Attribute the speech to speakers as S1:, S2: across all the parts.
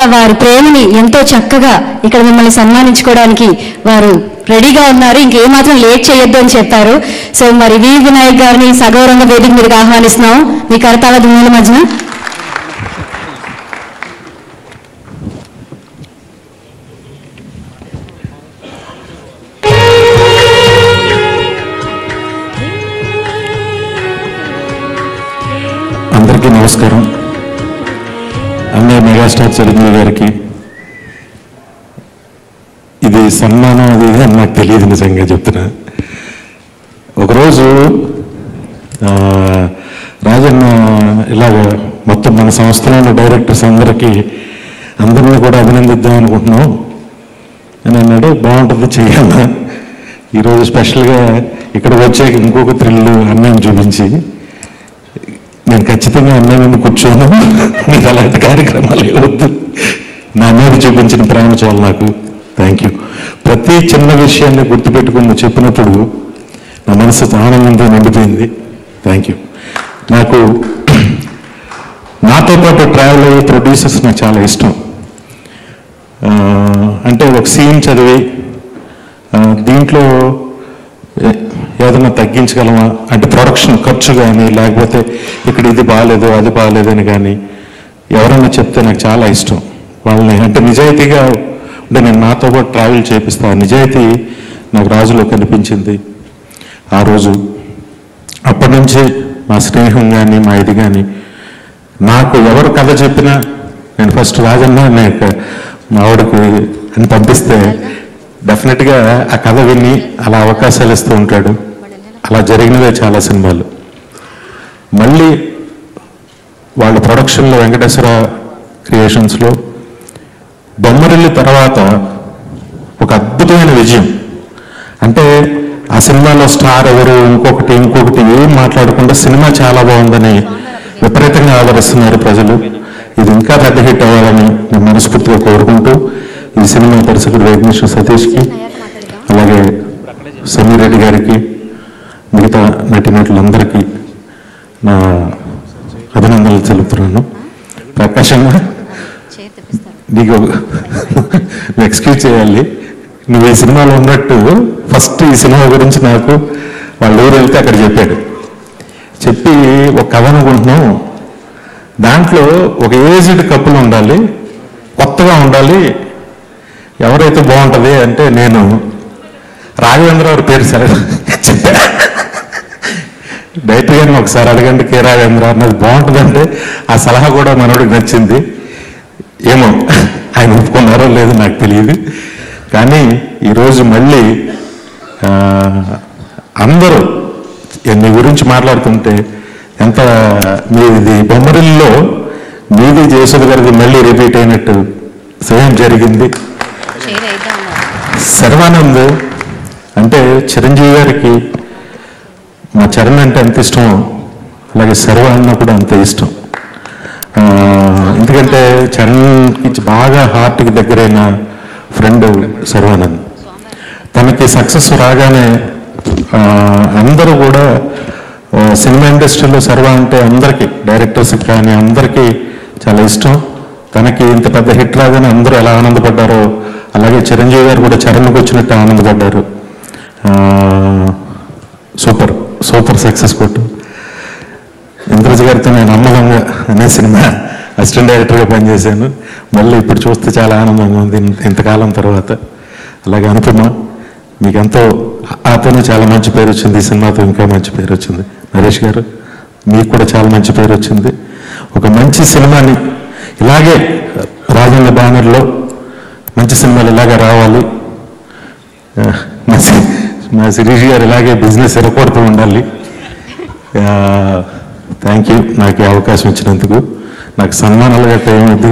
S1: వారి ప్రేమని ఎంతో చక్కగా ఇక్కడ మిమ్మల్ని సన్మానించుకోవడానికి వారు రెడీగా ఉన్నారు ఇంకేమాత్రం లేట్ చేయొద్దు అని చెప్పారు సో మరి వి వినాయక్ గారిని సగౌరవంగా వేదిక మీదకి ఆహ్వానిస్తున్నాం మీ కరతాళ దుమ్ముల మధ్యన
S2: అందరికీ నమస్కారం అన్నయ్య మెగాస్టార్ చిరంజీవి గారికి ఇది సన్మానం అది ఇది అని నాకు తెలియదు నిజంగా చెప్తున్నా ఒకరోజు ఆ, రాజన్న ఇలాగ మొత్తం మన సంస్థలో ఉన్న డైరెక్టర్స్ అందరికీ అందరినీ కూడా అభినందిద్దాం అనుకుంటున్నాం అని అన్నాడు బాగుంటుంది చెయ్యాలా ఈరోజు స్పెషల్గా ఇక్కడికి వచ్చాక ఇంకొక థ్రిల్ అన్నయ్యని చూపించి నేను ఖచ్చితంగా అన్నయ్య ముందు కూర్చోను మీకు అలాంటి కార్యక్రమాలు ఏవద్దు నా మీద చూపించిన ప్రేమ చాలు నాకు థ్యాంక్ యూ ప్రతి చిన్న విషయాన్ని గుర్తుపెట్టుకుని నువ్వు చెప్పినప్పుడు నా మనసు ఆనందంతో నిండిపోయింది థ్యాంక్ యూ నాకు నాతో పాటు ట్రావెల్ అయ్యే ప్రొడ్యూసర్స్ నాకు చాలా ఇష్టం ఆ, అంటే ఒక సీన్ చదివి ఆ, దీంట్లో ఏ- ఏదైనా తగ్గించగలమా అంటే ప్రొడక్షన్ ఖర్చు కానీ లేకపోతే ఇక్కడ ఇది బాగాలేదు అది బాగాలేదు అని కానీ ఎవరైనా చెప్తే నాకు చాలా ఇష్టం వాళ్ళని అంటే నిజాయితీగా అంటే నేను నాతో పాటు ట్రావెల్ చేపిస్తా ఆ నిజాయితీ నాకు రాజులో కనిపించింది ఆ రోజు అప్పటి నుంచి మా స్నేహం కానీ మా ఇది కానీ నాకు ఎవరు కథ చెప్పినా నేను ఫస్ట్ రాజన్న నేను మా ఆవిడకి అని పంపిస్తే డెఫినెట్గా ఆ కథ విని అలా అవకాశాలు ఇస్తూ ఉంటాడు అలా జరిగినవే చాలా సినిమాలు మళ్ళీ వాళ్ళ ప్రొడక్షన్లో వెంకటేశ్వర క్రియేషన్స్లో బొమ్మరిల్లి తర్వాత ఒక అద్భుతమైన విజయం అంటే ఆ సినిమాలో స్టార్ ఎవరు ఇంకొకటి ఇంకొకటి ఏం మాట్లాడకుండా సినిమా చాలా బాగుందని విపరీతంగా ఆదరిస్తున్నారు ప్రజలు ఇది ఇంకా పెద్ద హిట్ అవ్వాలని నేను మనస్ఫూర్తిగా కోరుకుంటూ ఈ సినిమా దర్శకుడు వైద్యేశ్వర సతీష్కి అలాగే సమీర్ రెడ్డి గారికి మిగతా నటినటులందరికీ నా అభినందనలు తెలుపుతున్నాను ప్రకాశంగా నీకు నువ్వు ఎక్స్క్యూజ్ చేయాలి నువ్వు ఈ సినిమాలో ఉన్నట్టు ఫస్ట్ ఈ సినిమా గురించి నాకు వాళ్ళ ఊరు వెళ్తే అక్కడ చెప్పాడు చెప్పి ఒక కథ అనుకుంటున్నాం దాంట్లో ఒక ఏజ్డ్ కప్పులు ఉండాలి కొత్తగా ఉండాలి ఎవరైతే బాగుంటుంది అంటే నేను రాఘవేంద్ర గారి పేరు సరే చెప్పా డైరెక్ట్ గారిని ఒకసారి అడగండి కే రాఘవేంద్ర అన్నది బాగుంటుందంటే ఆ సలహా కూడా మనోడికి నచ్చింది ఏమో ఆయన ఒప్పుకున్నారో లేదో నాకు తెలియదు కానీ ఈరోజు మళ్ళీ ఆ, అందరూ మీ గురించి మాట్లాడుతుంటే ఎంత మీది బొమ్మరిల్లో మీది జయసుధ గారిది మళ్ళీ రిపీట్ అయినట్టు సేమ్ జరిగింది శర్వానంద్ అంటే చిరంజీవి గారికి మా చరణ్ అంటే ఎంత ఇష్టమో అలాగే శర్వ అన్న కూడా అంత ఇష్టం ఆ, ఎందుకంటే చరణ్కి బాగా హార్ట్కి దగ్గరైన ఫ్రెండ్ శర్వానంద్ తనకి సక్సెస్ రాగానే ఆ, అందరూ కూడా ఆ, సినిమా ఇండస్ట్రీలో సర్వ అంటే అందరికీ డైరెక్టర్స్కి కానీ అందరికీ చాలా ఇష్టం తనకి ఇంత పెద్ద హిట్ రాగానే అందరూ ఎలా ఆనందపడ్డారో అలాగే చిరంజీవి గారు కూడా చరణ్కి వచ్చినట్టు ఆనందపడ్డారు ఆ, సూపర్ సూపర్ సక్సెస్ కొట్టు ఇంద్రజ గారితో నేను అమ్మలంగా అనే సినిమా అసిస్టెంట్ డైరెక్టర్గా పనిచేశాను మళ్ళీ ఇప్పుడు చూస్తే చాలా ఆనందంగా ఉంది ఇంత- ఇంతకాలం తర్వాత అలాగే అనుపమ మీకు ఎంతో అతను చాలా మంచి పేరు వచ్చింది ఈ సినిమాతో ఇంకా మంచి పేరు వచ్చింది నరేష్ గారు మీకు కూడా చాలా మంచి పేరు వచ్చింది ఒక మంచి సినిమాని ఇలాగే రాజన్న బ్యానర్లో మంచి సినిమాలు ఇలాగే రావాలి ఆ, మా సి- మా శిరీష్ గారు ఇలాగే బిజినెస్ ఎరకొడుతూ ఉండాలి థ్యాంక్ యూ నాకు ఈ అవకాశం ఇచ్చినందుకు నాకు సన్మానాలు గట్రా ఏమొద్దు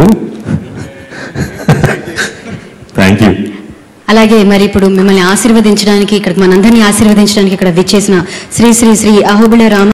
S2: థ్యాంక్ యూ
S1: అలాగే మరి ఇప్పుడు మిమ్మల్ని ఆశీర్వదించడానికి ఇక్కడ మనందరినీ ఆశీర్వదించడానికి ఇక్కడ విచ్చేసిన శ్రీ శ్రీ శ్రీ అహోబిళ రామ